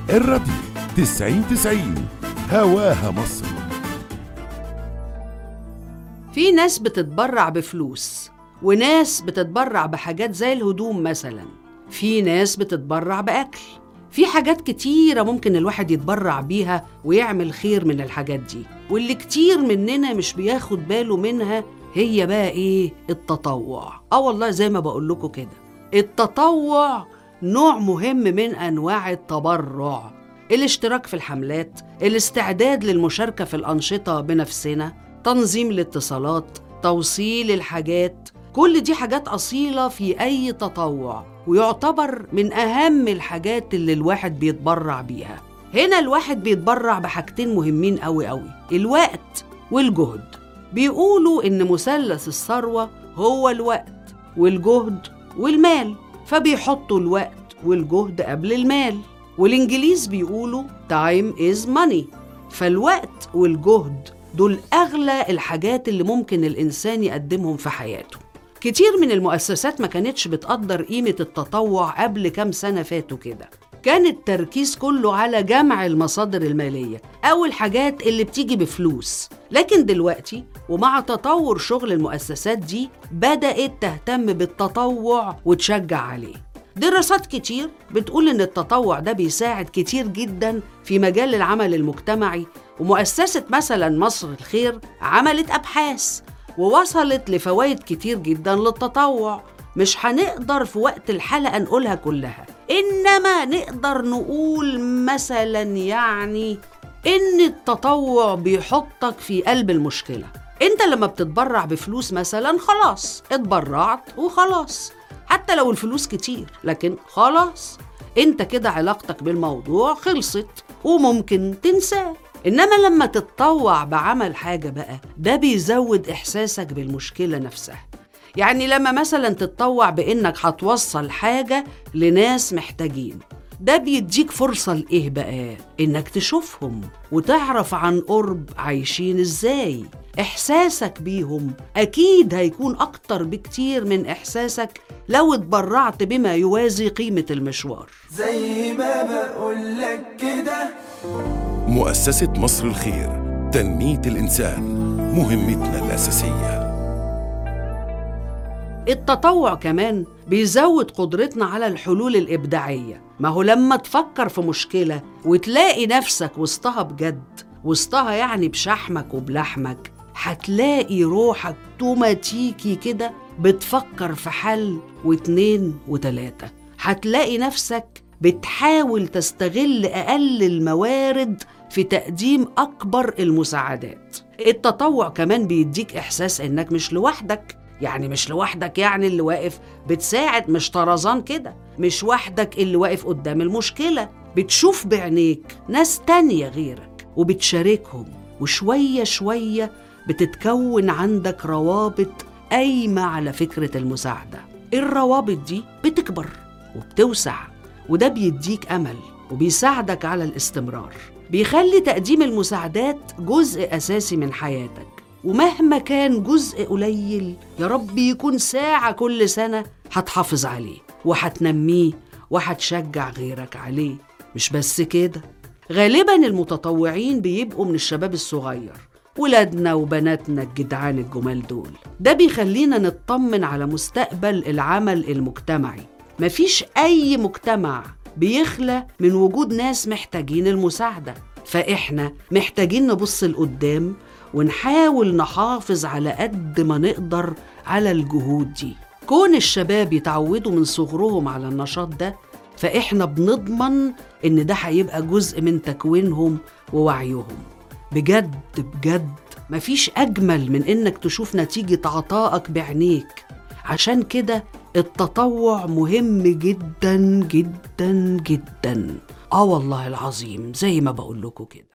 الراديو 90 90 هواها مصر في ناس بتتبرع بفلوس وناس بتتبرع بحاجات زي الهدوم مثلا في ناس بتتبرع بأكل في حاجات كتيرة ممكن الواحد يتبرع بيها ويعمل خير من الحاجات دي واللي كتير مننا مش بياخد باله منها هي بقى ايه التطوع اه والله زي ما بقول لكم كده التطوع نوع مهم من انواع التبرع الاشتراك في الحملات الاستعداد للمشاركة في الأنشطة بنفسنا تنظيم الاتصالات توصيل الحاجات كل دي حاجات أصيلة في أي تطوع ويعتبر من أهم الحاجات اللي الواحد بيتبرع بيها هنا الواحد بيتبرع بحاجتين مهمين أوي أوي الوقت والجهد بيقولوا إن مثلث الثروة هو الوقت والجهد والمال فبيحطوا الوقت والجهد قبل المال والإنجليز بيقولوا time is money فالوقت والجهد دول أغلى الحاجات اللي ممكن الإنسان يقدمهم في حياته كتير من المؤسسات ما كانتش بتقدر قيمة التطوع قبل كام سنة فاتوا كده كان التركيز كله على جمع المصادر المالية أو الحاجات اللي بتيجي بفلوس لكن دلوقتي ومع تطور شغل المؤسسات دي بدأت تهتم بالتطوع وتشجع عليه دراسات كتير بتقول إن التطوع ده بيساعد كتير جدا في مجال العمل المجتمعي ومؤسسة مثلا مصر الخير عملت أبحاث ووصلت لفوائد كتير جدا للتطوع مش هنقدر في وقت الحلقة نقولها كلها إنما نقدر نقول مثلا يعني إن التطوع بيحطك في قلب المشكلة أنت لما بتتبرع بفلوس مثلا خلاص اتبرعت وخلاص حتى لو الفلوس كتير لكن خلاص انت كده علاقتك بالموضوع خلصت وممكن تنساه انما لما تتطوع بعمل حاجه بقى ده بيزود احساسك بالمشكله نفسها يعني لما مثلا تتطوع بانك هتوصل حاجه لناس محتاجين ده بيديك فرصة لإيه بقى؟ إنك تشوفهم وتعرف عن قرب عايشين إزاي إحساسك بيهم أكيد هيكون أكتر بكتير من إحساسك لو اتبرعت بما يوازي قيمة المشوار زي ما بقولك كده مؤسسة مصر الخير تنمية الإنسان مهمتنا الأساسية التطوع كمان بيزود قدرتنا على الحلول الإبداعية ما هو لما تفكر في مشكلة وتلاقي نفسك وسطها بجد وسطها يعني بشحمك وبلحمك هتلاقي روحك توماتيكي كده بتفكر في حل واتنين وتلاتة هتلاقي نفسك بتحاول تستغل أقل الموارد في تقديم أكبر المساعدات التطوع كمان بيديك إحساس إنك مش لوحدك يعني مش لوحدك يعني اللي واقف بتساعد مش طرزان كده مش وحدك اللي واقف قدام المشكلة بتشوف بعينيك ناس تانية غيرك وبتشاركهم وشوية شوية بتتكون عندك روابط قايمة على فكرة المساعدة الروابط دي بتكبر وبتوسع وده بيديك أمل وبيساعدك على الاستمرار بيخلي تقديم المساعدات جزء أساسي من حياتك ومهما كان جزء قليل يا رب يكون ساعة كل سنة هتحافظ عليه وهتنميه وهتشجع غيرك عليه مش بس كده غالبا المتطوعين بيبقوا من الشباب الصغير ولادنا وبناتنا الجدعان الجمال دول ده بيخلينا نطمن على مستقبل العمل المجتمعي مفيش أي مجتمع بيخلى من وجود ناس محتاجين المساعدة فإحنا محتاجين نبص لقدام ونحاول نحافظ على قد ما نقدر على الجهود دي كون الشباب يتعودوا من صغرهم على النشاط ده فإحنا بنضمن إن ده هيبقى جزء من تكوينهم ووعيهم بجد بجد مفيش أجمل من إنك تشوف نتيجة عطائك بعينيك عشان كده التطوع مهم جدا جدا جدا آه والله العظيم زي ما بقول لكم كده